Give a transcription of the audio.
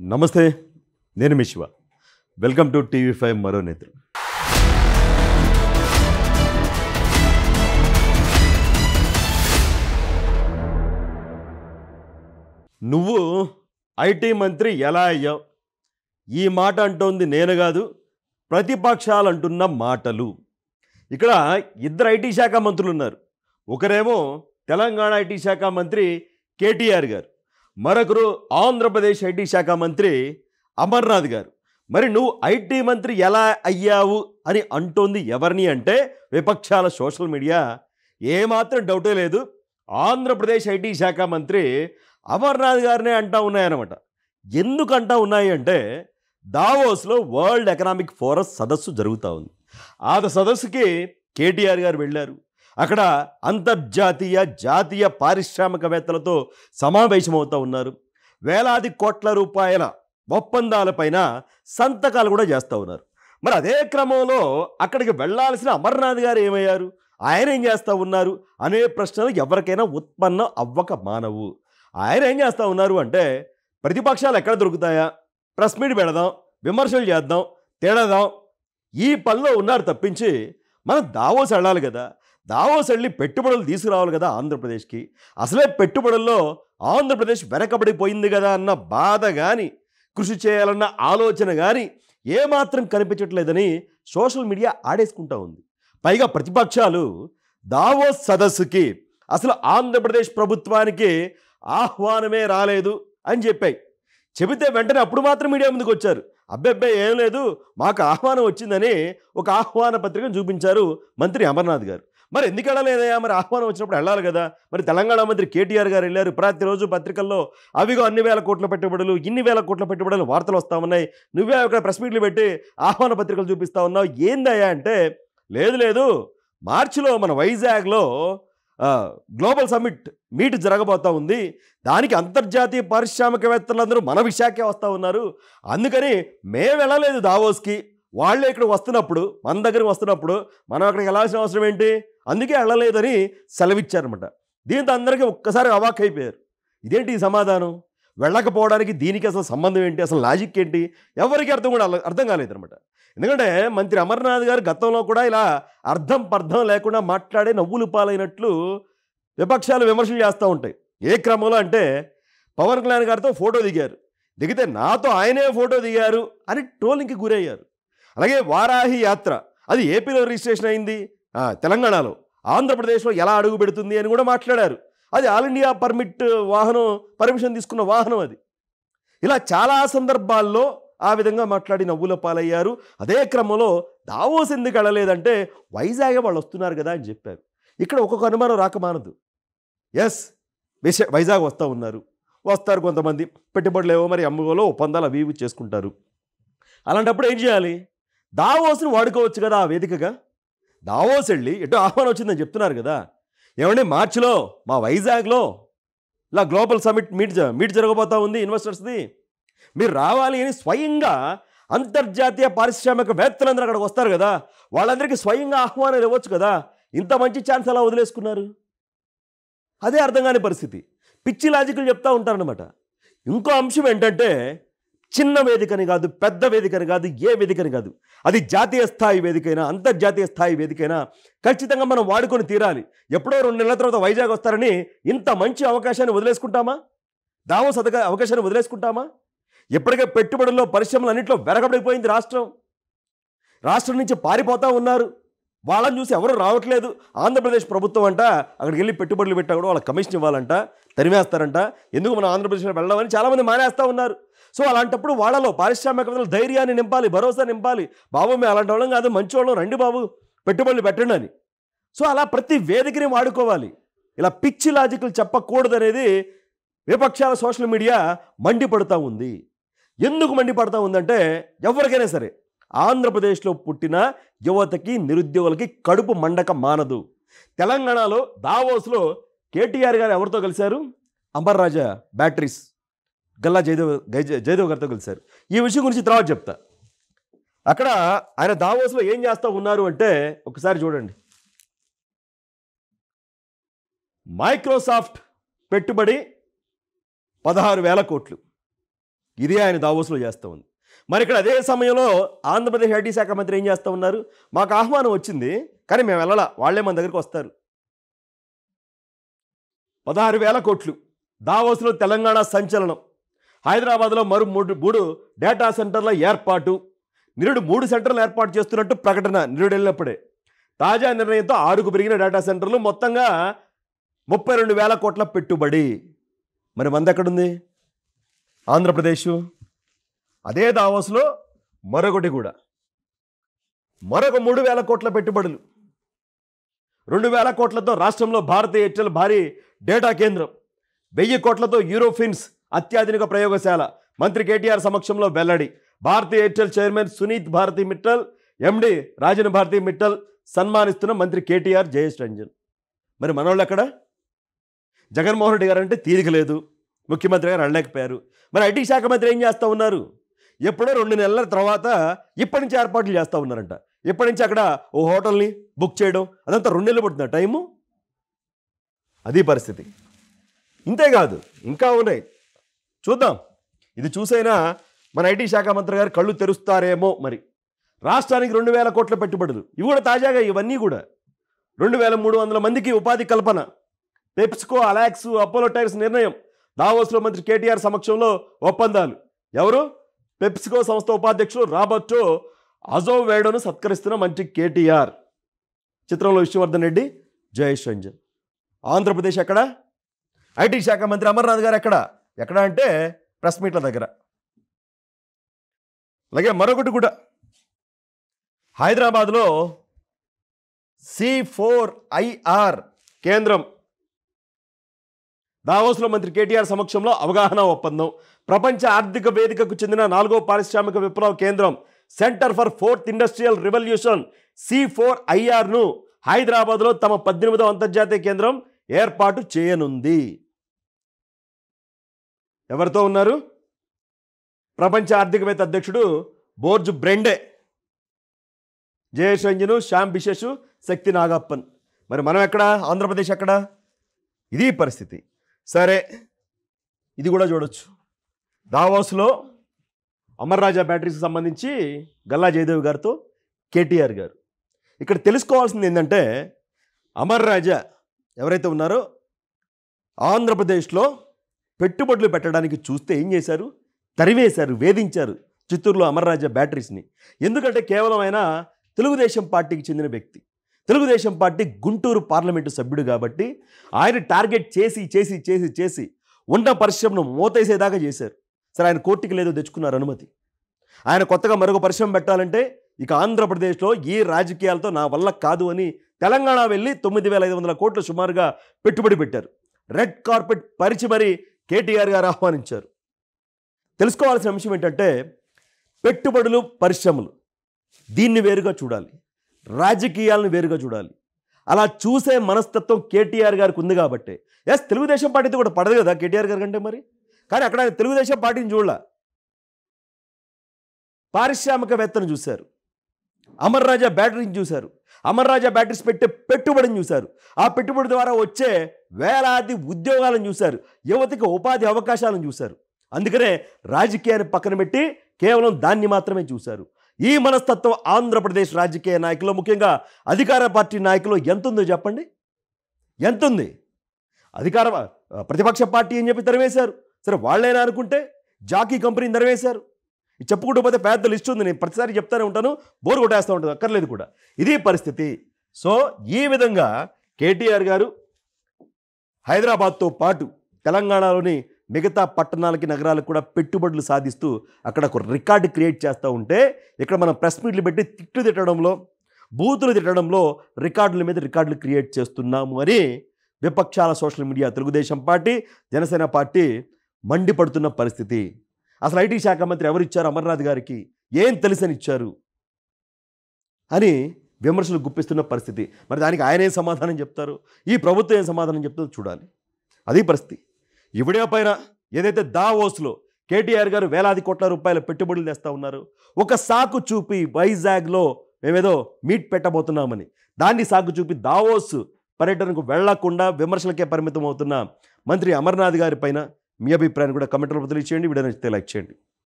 నమస్తే నేను మీ Shiva welcome to TV five మరో నేత్రం నువ్వు ఐటీ మంత్రి ఎలా అయ్యావు ఈ మాట అంటోంది నేను కాదు ప్రతిపక్షాలు అంటున్న మాటలు ఇక్కడ ఇద్దరు ఐటీ శాఖ మంత్రులు ఉన్నారు ఒకరేమో తెలంగాణ ఐటీ శాఖ మంత్రి కేటీఆర్ గారు మరొకరు ఆంధ్రప్రదేశ్ ఐటీ శాఖ మంత్రి అమర్నాథ్ గారు మరి నువ్వు ఐటీ మంత్రి ఎలా అయ్యావు అని అంటోంది ఎవరిని అంటే విపక్షాల సోషల్ మీడియా ఏమాత్రం డౌటే లేదు ఆంధ్రప్రదేశ్ ఐటీ శాఖ మంత్రి అమర్నాథ్ గారినే అంటా ఉన్నాయన్నమాట ఎందుకు అంటా ఉన్నాయి అంటే దావోస్లో వరల్డ్ ఎకనామిక్ ఫోరం సదస్సు జరుగుతూ ఉంది ఆ సదస్సుకి కేటీఆర్ గారు వెళ్ళారు అక్కడ అంతర్జాతీయ జాతీయ పారిశ్రామికవేత్తలతో సమావేశమవుతూ ఉన్నారు వేలాది కోట్ల రూపాయల ఒప్పందాలపైన సంతకాలు కూడా చేస్తూ ఉన్నారు మరి అదే క్రమంలో అక్కడికి వెళ్ళాల్సిన అమర్నాథ్ గారు ఏమయ్యారు ఆయన ఏం చేస్తూ ఉన్నారు అనే ప్రశ్నలు ఎవరికైనా ఉత్పన్నం అవ్వక మానవు ఆయన ఏం చేస్తూ ఉన్నారు అంటే ప్రతిపక్షాలు ఎక్కడ దొరుకుతాయా ప్రెస్ మీట్ పెడదాం విమర్శలు చేద్దాం తేడదాం ఈ పనిలో ఉన్నారు తప్పించి మనం దావోస్ వెళ్ళాలి కదా దావోస్ వెళ్ళి పెట్టుబడులు తీసుకురావాలి కదా ఆంధ్రప్రదేశ్కి అసలే పెట్టుబడుల్లో ఆంధ్రప్రదేశ్ వెనకబడిపోయింది కదా అన్న బాధ కానీ కృషి చేయాలన్న ఆలోచన కానీ ఏమాత్రం కనిపించట్లేదని సోషల్ మీడియా ఆడేసుకుంటా ఉంది పైగా ప్రతిపక్షాలు దావోస్ సదస్సుకి అసలు ఆంధ్రప్రదేశ్ ప్రభుత్వానికి ఆహ్వానమే రాలేదు అని చెప్పాయి చెబితే వెంటనే అప్పుడు మాత్రం మీడియా ముందుకు వచ్చారు అబ్బెబ్బే ఏం లేదు మాకు ఆహ్వానం వచ్చిందని ఒక ఆహ్వాన పత్రికను చూపించారు మంత్రి అమర్నాథ్ గారు మరి ఎందుకు వెళ్ళలేదయా మరి ఆహ్వానం వచ్చినప్పుడు వెళ్ళాలి కదా మరి తెలంగాణ మంత్రి కేటీఆర్ గారు వెళ్ళారు ప్రతిరోజు పత్రికల్లో అవిగో అన్ని వేల కోట్ల పెట్టుబడులు ఇన్ని వేల కోట్ల పెట్టుబడులు వార్తలు వస్తూ ఉన్నాయి నువ్వే అక్కడ ప్రెస్ మీట్లు పెట్టి ఆహ్వాన పత్రికలు చూపిస్తా ఉన్నావు ఏందయ్యా అంటే లేదు లేదు మార్చిలో మన వైజాగ్లో ఆ, గ్లోబల్ సమ్మిట్ మీట్ జరగబోతా ఉంది దానికి అంతర్జాతీయ పారిశ్రామికవేత్తలందరూ మన విశాఖే వస్తూ ఉన్నారు అందుకని మేము వెళ్ళలేదు దావోస్కి వాళ్ళే ఇక్కడ వస్తున్నప్పుడు మన దగ్గరికి వస్తున్నప్పుడు మనం అక్కడికి వెళ్ళాల్సిన అవసరం ఏంటి అందుకే వెళ్ళలేదని సెలవిచ్చారనమాట దీంతో అందరికీ ఒక్కసారి అవాక్ అయిపోయారు ఇదేంటి ఈ సమాధానం వెళ్ళకపోవడానికి దీనికి అసలు సంబంధం ఏంటి అసలు లాజిక్ ఏంటి ఎవరికి అర్థం కూడా అల- అర్థం కాలేదనమాట ఎందుకంటే మంత్రి అమర్నాథ్ గారు గతంలో కూడా ఇలా అర్థం పర్థం లేకుండా మాట్లాడే నవ్వులు పాలైనట్లు విపక్షాలు విమర్శలు చేస్తూ ఉంటాయి ఏ క్రమంలో అంటే పవన్ కళ్యాణ్ గారితో ఫోటో దిగారు దిగితే నాతో ఆయనే ఫోటో దిగారు అని ట్రోలింగ్కి గురయ్యారు అలాగే వారాహి యాత్ర అది ఏపీలో రిజిస్ట్రేషన్ అయింది ఆ, తెలంగాణలో ఆంధ్రప్రదేశ్లో ఎలా అడుగు పెడుతుంది అని కూడా మాట్లాడారు అది ఆల్ ఇండియా పర్మిట్ వాహనం పర్మిషన్ తీసుకున్న వాహనం అది ఇలా చాలా సందర్భాల్లో ఆ విధంగా మాట్లాడి నవ్వుల పాలయ్యారు అదే క్రమంలో దావోస్ ఎందుకు వెళ్ళలేదంటే వైజాగ్ వాళ్ళు వస్తున్నారు కదా అని చెప్పారు ఇక్కడ ఒక్కొక్క అనుమానం రాకమానదు ఎస్ విశ వైజాగ్ వస్తూ ఉన్నారు వస్తారు కొంతమంది పెట్టుబడులు ఏవో మరి అమ్మగోలో ఒప్పందాలు అవి ఇవి చేసుకుంటారు అలాంటప్పుడు ఏం చేయాలి దావోస్ని వాడుకోవచ్చు కదా ఆ వేదికగా దావోస్ వెళ్ళి ఎటో ఆహ్వానం వచ్చిందని చెప్తున్నారు కదా ఏమండి మార్చిలో మా వైజాగ్లో ఇలా గ్లోబల్ సమిట్ మీట్ జ- మీట్ జరగబోతా ఉంది ఇన్వెస్టర్స్ది మీరు రావాలి అని స్వయంగా అంతర్జాతీయ పారిశ్రామికవేత్తలందరూ అక్కడికి వస్తారు కదా వాళ్ళందరికీ స్వయంగా ఆహ్వానాలు ఇవ్వచ్చు కదా ఇంత మంచి ఛాన్స్ అలా వదిలేసుకున్నారు అదే అర్థం కాని పరిస్థితి పిచ్చి లాజికల్ చెప్తా ఉంటారనమాట ఇంకో అంశం ఏంటంటే చిన్న వేదికని కాదు పెద్ద వేదికని కాదు ఏ వేదికని కాదు అది జాతీయ స్థాయి వేదికైనా అంతర్జాతీయ స్థాయి వేదికైనా ఖచ్చితంగా మనం వాడుకొని తీరాలి ఎప్పుడో రెండు నెలల తర్వాత వైజాగ్ వస్తారని ఇంత మంచి అవకాశాన్ని వదిలేసుకుంటామా దావోస్ అదక అవకాశాన్ని వదిలేసుకుంటామా ఇప్పటికే పెట్టుబడుల్లో పరిశ్రమలు అన్నింటిలో వెరగబడిపోయింది రాష్ట్రం రాష్ట్రం నుంచి పారిపోతా ఉన్నారు వాళ్ళని చూసి ఎవరు రావట్లేదు ఆంధ్రప్రదేశ్ ప్రభుత్వం అంట అక్కడికి వెళ్ళి పెట్టుబడులు పెట్టా కూడా వాళ్ళకి కమిషన్ ఇవ్వాలంట తరిమేస్తారంట ఎందుకు మనం ఆంధ్రప్రదేశ్లో వెళ్ళామని చాలామంది మానేస్తూ ఉన్నారు సో అలాంటప్పుడు వాళ్ళలో పారిశ్రామికవేత్తలు ధైర్యాన్ని నింపాలి భరోసా నింపాలి బాబు మేము అలాంటి వాళ్ళం కాదు మంచి వాళ్ళం రండి బాబు పెట్టుబడులు పెట్టండి అని సో అలా ప్రతి వేదికని వాడుకోవాలి ఇలా పిచ్చి లాజికల్ చెప్పకూడదు అనేది విపక్షాల సోషల్ మీడియా మండిపడుతూ ఉంది ఎందుకు మండిపడతా ఉందంటే ఎవరికైనా సరే ఆంధ్రప్రదేశ్లో పుట్టిన యువతకి నిరుద్యోగులకి కడుపు మండక మానదు తెలంగాణలో దావోస్లో కేటీఆర్ గారు ఎవరితో కలిశారు అంబర్ రాజా బ్యాటరీస్ గల్లా జయదేవ్ గై- జయదేవ్ గారితో కలిశారు ఈ విషయం గురించి తర్వాత చెప్తా అక్కడ ఆయన దావోస్లో ఏం చేస్తూ ఉన్నారు అంటే ఒకసారి చూడండి మైక్రోసాఫ్ట్ పెట్టుబడి పదహారు వేల కోట్లు ఇది ఆయన దావోస్లో చేస్తూ ఉంది మరి ఇక్కడ అదే సమయంలో ఆంధ్రప్రదేశ్ ఐటీ శాఖ మంత్రి ఏం చేస్తూ ఉన్నారు మాకు ఆహ్వానం వచ్చింది కానీ మేము వెళ్ళాల వాళ్ళే మన దగ్గరికి వస్తారు పదహారు వేల కోట్లు దావోస్లో తెలంగాణ సంచలనం హైదరాబాద్లో మరో మూడు మూడు డేటా సెంటర్ల ఏర్పాటు నిరుడు మూడు సెంటర్లు ఏర్పాటు చేస్తున్నట్టు ప్రకటన నిరుడు వెళ్ళినప్పుడే తాజా నిర్ణయంతో ఆరుకు పెరిగిన డేటా సెంటర్లు మొత్తంగా ముప్పై రెండు వేల కోట్ల పెట్టుబడి మరి మంది ఎక్కడుంది ఆంధ్రప్రదేశ్ అదే దావోస్లో మరొకటి కూడా మరొక మూడు వేల కోట్ల పెట్టుబడులు రెండు వేల కోట్లతో రాష్ట్రంలో భారతీయ ఎయిర్టెల్ భారీ డేటా కేంద్రం వెయ్యి కోట్లతో యూరోఫిన్స్ అత్యాధునిక ప్రయోగశాల మంత్రి కేటీఆర్ సమక్షంలో వెల్లడి భారతీయ Airtel chairman Sunil Bharti Mittal MD Rajan Bharti Mittal సన్మానిస్తున్న మంత్రి కేటీఆర్ జయేష్ రంజన్ మరి మనోళ్ళు ఎక్కడ జగన్మోహన్ రెడ్డి గారు అంటే తీరిక లేదు ముఖ్యమంత్రి గారు అనలేకపోయారు మరి ఐటీ శాఖ మంత్రి ఏం చేస్తూ ఉన్నారు ఎప్పుడో రెండు నెలల తర్వాత ఇప్పటి నుంచి ఏర్పాట్లు చేస్తూ ఉన్నారంట ఇప్పటి నుంచి అక్కడ ఓ హోటల్ని బుక్ చేయడం అదంతా రెండు నెలలు పడుతుందా టైము అది పరిస్థితి ఇంతేకాదు ఇంకా ఉన్నాయి చూద్దాం ఇది చూసైనా మన ఐటీ శాఖ మంత్రి గారు కళ్ళు తెరుస్తారేమో మరి రాష్ట్రానికి రెండు వేల కోట్ల పెట్టుబడులు ఇవి కూడా తాజాగా ఇవన్నీ కూడా రెండు వేల మూడు వందల మందికి ఉపాధి కల్పన పెప్స్కో అలాక్స్ అపోలో టైర్స్ నిర్ణయం దావోస్లో మంత్రి కేటీఆర్ సమక్షంలో ఒప్పందాలు ఎవరు పెప్స్కో సంస్థ ఉపాధ్యక్షులు రాబర్టో అజోవేడోను సత్కరిస్తున్న మంత్రి కేటీఆర్ చిత్రంలో విష్ణువర్ధన్ రెడ్డి జయేష్ రంజన్ ఆంధ్రప్రదేశ్ ఎక్కడ ఐటీ శాఖ మంత్రి అమర్నాథ్ గారు ఎక్కడ ఎక్కడ అంటే ప్రెస్ మీట్ల దగ్గర అలాగే మరొకటి కూడా హైదరాబాద్లో సి ఫోర్ ఐఆర్ కేంద్రం దావోస్లో మంత్రి కేటీఆర్ సమక్షంలో అవగాహన ఒప్పందం ప్రపంచ ఆర్థిక వేదికకు చెందిన నాలుగో పారిశ్రామిక విప్లవ కేంద్రం centre for fourth industrial revolution C four ఐఆర్ను హైదరాబాద్లో తమ పద్దెనిమిదవ అంతర్జాతీయ కేంద్రం ఏర్పాటు చేయనుంది ఎవరితో ఉన్నారు ప్రపంచ ఆర్థికవేత్త అధ్యక్షుడు బోర్జు బ్రెండే జయేష్ రంజను శ్యామ్ బిషెషు శక్తి నాగప్పన్ మరి మనం ఎక్కడ ఆంధ్రప్రదేశ్ ఎక్కడ ఇది పరిస్థితి సరే ఇది కూడా చూడొచ్చు దావోస్లో అమర్ రాజా బ్యాటరీస్కి సంబంధించి గల్లా జయదేవ్ గారితో కేటీఆర్ గారు ఇక్కడ తెలుసుకోవాల్సింది ఏంటంటే అమర్ రాజా ఎవరైతే ఉన్నారో ఆంధ్రప్రదేశ్లో పెట్టుబడులు పెట్టడానికి చూస్తే ఏం చేశారు తరివేశారు వేధించారు చిత్తూరులో అమర్ రాజా బ్యాటరీస్ని ఎందుకంటే కేవలం ఆయన తెలుగుదేశం పార్టీకి చెందిన వ్యక్తి తెలుగుదేశం పార్టీ గుంటూరు పార్లమెంటు సభ్యుడు కాబట్టి ఆయన టార్గెట్ చేసి చేసి చేసి చేసి ఉన్న పరిశ్రమను మూతేసేదాకా చేశారు సరే ఆయన కోర్టుకి లేదో తెచ్చుకున్నారు అనుమతి ఆయన కొత్తగా మరొక పరిశ్రమ పెట్టాలంటే ఇక ఆంధ్రప్రదేశ్లో ఈ రాజకీయాలతో నా వల్ల కాదు అని తెలంగాణ వెళ్ళి తొమ్మిది వేల ఐదు వందల కోట్లు సుమారుగా పెట్టుబడి పెట్టారు రెడ్ కార్పెట్ పరిచి మరి కేటీఆర్ గారు ఆహ్వానించారు తెలుసుకోవాల్సిన అంశం ఏంటంటే పెట్టుబడులు పరిశ్రమలు దీన్ని వేరుగా చూడాలి రాజకీయాలను వేరుగా చూడాలి అలా చూసే మనస్తత్వం కేటీఆర్ గారికి ఉంది కాబట్టి ఎస్ తెలుగుదేశం పార్టీతో కూడా పడదు కదా కేటీఆర్ గారి కంటే మరి కానీ అక్కడ ఆయన తెలుగుదేశం పార్టీని చూడాల పారిశ్రామికవేత్తను చూశారు అమర్ రాజా బ్యాటరీని చూశారు అమర్ రాజా బ్యాటరీస్ పెట్టే పెట్టుబడిని చూశారు ఆ పెట్టుబడి ద్వారా వచ్చే వేలాది ఉద్యోగాలను చూశారు యువతకి ఉపాధి అవకాశాలను చూశారు అందుకనే రాజకీయాన్ని పక్కన పెట్టి కేవలం దాన్ని మాత్రమే చూశారు ఈ మనస్తత్వం ఆంధ్రప్రదేశ్ రాజకీయ నాయకులు ముఖ్యంగా అధికార పార్టీ నాయకులు ఎంతుందో చెప్పండి ఎంతుంది అధికార ప్రతిపక్ష పార్టీ అని చెప్పి తరివేశారు సరే వాళ్ళైనా అనుకుంటే జాకీ కంపెనీని తరివేశారు ఇది చెప్పుకుంటూ పోతే పెద్ద లిస్ట్ ఉంది నేను ప్రతిసారి చెప్తానే ఉంటాను బోర్ కొట్టేస్తూ ఉంటుంది అక్కర్లేదు కూడా ఇది పరిస్థితి సో ఈ విధంగా కేటీఆర్ గారు హైదరాబాద్తో పాటు తెలంగాణలోని మిగతా పట్టణాలకి నగరాలకు కూడా పెట్టుబడులు సాధిస్తూ అక్కడ ఒక రికార్డు క్రియేట్ చేస్తూ ఉంటే ఇక్కడ మనం ప్రెస్ మీట్లు పెట్టి తిట్లు తిట్టడంలో బూతులు తిట్టడంలో రికార్డుల మీద రికార్డులు క్రియేట్ చేస్తున్నాము అని విపక్షాల social media Telugu Desam party Janasena party మండిపడుతున్న పరిస్థితి అసలు ఐటీ శాఖ మంత్రి ఎవరిచ్చారు అమర్నాథ్ గారికి ఏం తెలుసని ఇచ్చారు అని విమర్శలు గుప్పిస్తున్న పరిస్థితి మరి దానికి ఆయన ఏం సమాధానం చెప్తారు ఈ ప్రభుత్వం ఏం సమాధానం చెప్తుందో చూడాలి అది పరిస్థితి ఈ వీడియో పైన ఏదైతే దావోస్లో కేటీఆర్ గారు వేలాది కోట్ల రూపాయల పెట్టుబడులు తెస్తా ఉన్నారు ఒక సాకు చూపి వైజాగ్లో మేమేదో మీట్ పెట్టబోతున్నామని దాన్ని సాకు చూపి దావోస్ పర్యటనకు వెళ్లకుండా విమర్శలకే పరిమితం అవుతున్న మంత్రి అమర్నాథ్ గారి పైన మీ అభిప్రాయాన్ని కూడా కమెంట్ రూపంలో తెలియచేయండి వీడియో నచ్చితే లైక్ చేయండి